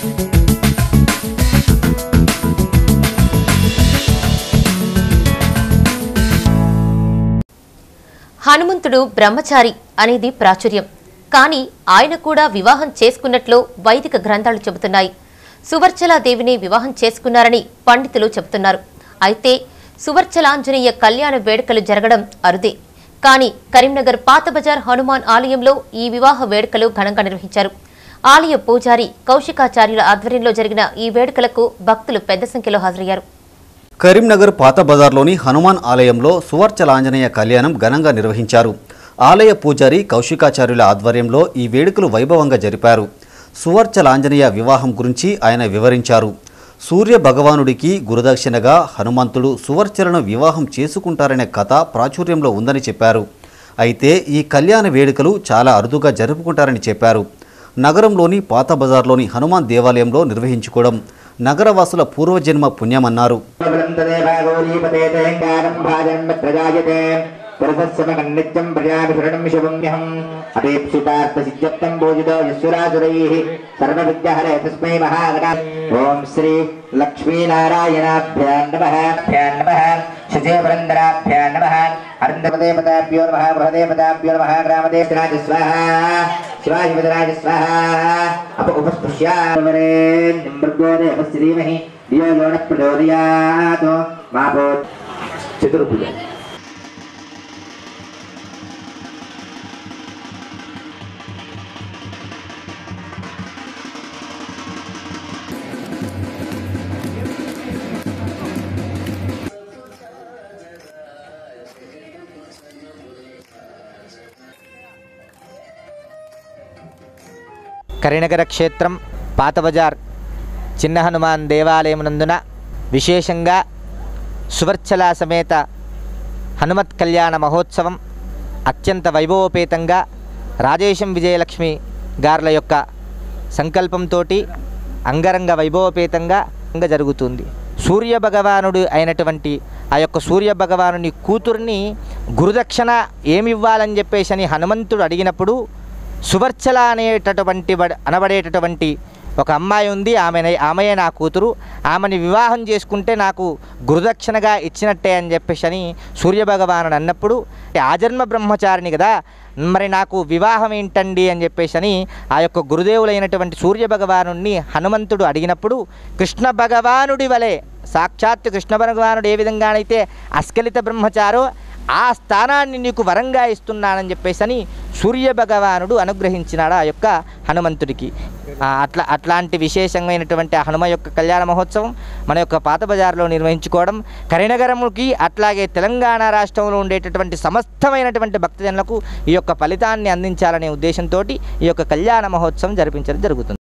హనుమంతుడు బ్రహ్మచారి అనేది ప్రాచుర్యం కానీ ఆయన కూడా వివాహం చేసుకున్నట్లు వైదిక గ్రంథాలు చెబుతున్నాయి సువర్చలాదేవిని వివాహం చేసుకున్నారని పండితులు చెబుతున్నారు అయితే సువర్చలాంజనేయ కళ్యాణ వేడుకలు జరగడం అరుదే కానీ కరీంనగర్ పాత బజార్ హనుమాన్ ఆలయంలో ఈ వివాహ వేడుకలు ఘనంగా నిర్వహించారు ఆలయ పూజారి కౌశికాచార్యుల ఆధ్వర్యంలో జరిగిన ఈ వేడుకలకు భక్తులు పెద్ద సంఖ్యలో హాజరయ్యారు కరీంనగర్ పాత బజార్లోని హనుమాన్ ఆలయంలో సువర్చలాంజనేయ కళ్యాణం ఘనంగా నిర్వహించారు ఆలయ పూజారి కౌశికాచార్యుల ఆధ్వర్యంలో ఈ వేడుకలు వైభవంగా జరిపారు సువర్చలాంజనేయ వివాహం గురించి ఆయన వివరించారు సూర్య భగవానుడికి గురుదక్షిణగా హనుమంతుడు సువర్చలను వివాహం చేసుకుంటారనే కథ ప్రాచుర్యంలో ఉందని చెప్పారు అయితే ఈ కళ్యాణ వేడుకలు చాలా అరుదుగా జరుపుకుంటారని చెప్పారు నగరంలోని పాత బజార్లోని హనుమాన్ దేవాలయంలో నిర్వహించుకోవడం నగరవాసుల పూర్వజన్మ పుణ్యమన్నారు वृन्ददेवागौरीपतेतेङ्गारं भाजन्मत्रजायते पुरसस्समकन्नित्यं प्रजाभिशरणं शुभम्यहम् अपेक्षितार्थसिद्ध्यर्थं पूजितो यस्वरासुरैः सर्वविद्यहरे तस्मै महागणा ॐ श्री लक्ष्मीनारायणाभ्यां नमः भ्यां नमः शचेवरन्दराभ्यां नमः अरन्दपदेपदाभ्यो नमः बृहदेपदाभ्यो नमः ग्रामदेशराज स्वाहा शिवाजिपदराज स्वाहा अप उपस्पृश्यावरेण्यं मृगोदेवस्य धीमहि धियो यो नः प्रचोदयात् मा भो चतुर्भुज కరీనగర క్షేత్రం పాత బజార్ చిన్న హనుమాన్ దేవాలయమునందున విశేషంగా సువర్చల సమేత హనుమత్ కళ్యాణ మహోత్సవం అత్యంత వైభవోపేతంగా రాజేశం విజయలక్ష్మి గారుల యొక్క సంకల్పంతో అంగరంగ వైభవోపేతంగా అంగ జరుగుతుంది సూర్య భగవానుడు అయినటువంటి ఆ యొక్క సూర్య భగవానుని కూతుర్ని గురుదక్షిణ ఏమివ్వాలని చెప్పేసి అని హనుమంతుడు అడిగినప్పుడు సువర్చల అనేటటువంటి వడ- అనబడేటటువంటి ఒక అమ్మాయి ఉంది ఆమె ఆమెయే నా కూతురు ఆమెని వివాహం చేసుకుంటే నాకు గురుదక్షిణగా ఇచ్చినట్టే అని చెప్పేసి అని సూర్యభగవానుడు అన్నప్పుడు ఆజన్మ బ్రహ్మచారిని కదా మరి నాకు వివాహం ఏంటండి అని చెప్పేసి అని ఆ యొక్క గురుదేవులైనటువంటి సూర్యభగవాను హనుమంతుడు అడిగినప్పుడు కృష్ణ భగవానుడి వలె సాక్షాత్తు కృష్ణ భగవానుడు ఏ విధంగానైతే అస్కలిత బ్రహ్మచారో ఆ స్థానాన్ని నీకు వరంగా ఇస్తున్నానని చెప్పేసి అని సూర్య భగవానుడు అనుగ్రహించినాడు ఆ యొక్క హనుమంతుడికి ఆ అట్లా అట్లాంటి విశేషమైనటువంటి ఆ హనుమ యొక్క కళ్యాణ మహోత్సవం మన యొక్క పాత బజార్లో నిర్వహించుకోవడం కరీనగరముకి అట్లాగే తెలంగాణ రాష్ట్రంలో ఉండేటటువంటి సమస్తమైనటువంటి భక్తజనులకు ఈ యొక్క ఫలితాన్ని అందించాలనే ఉద్దేశంతో ఈ యొక్క కళ్యాణ మహోత్సవం జరిపించడం జరుగుతుంది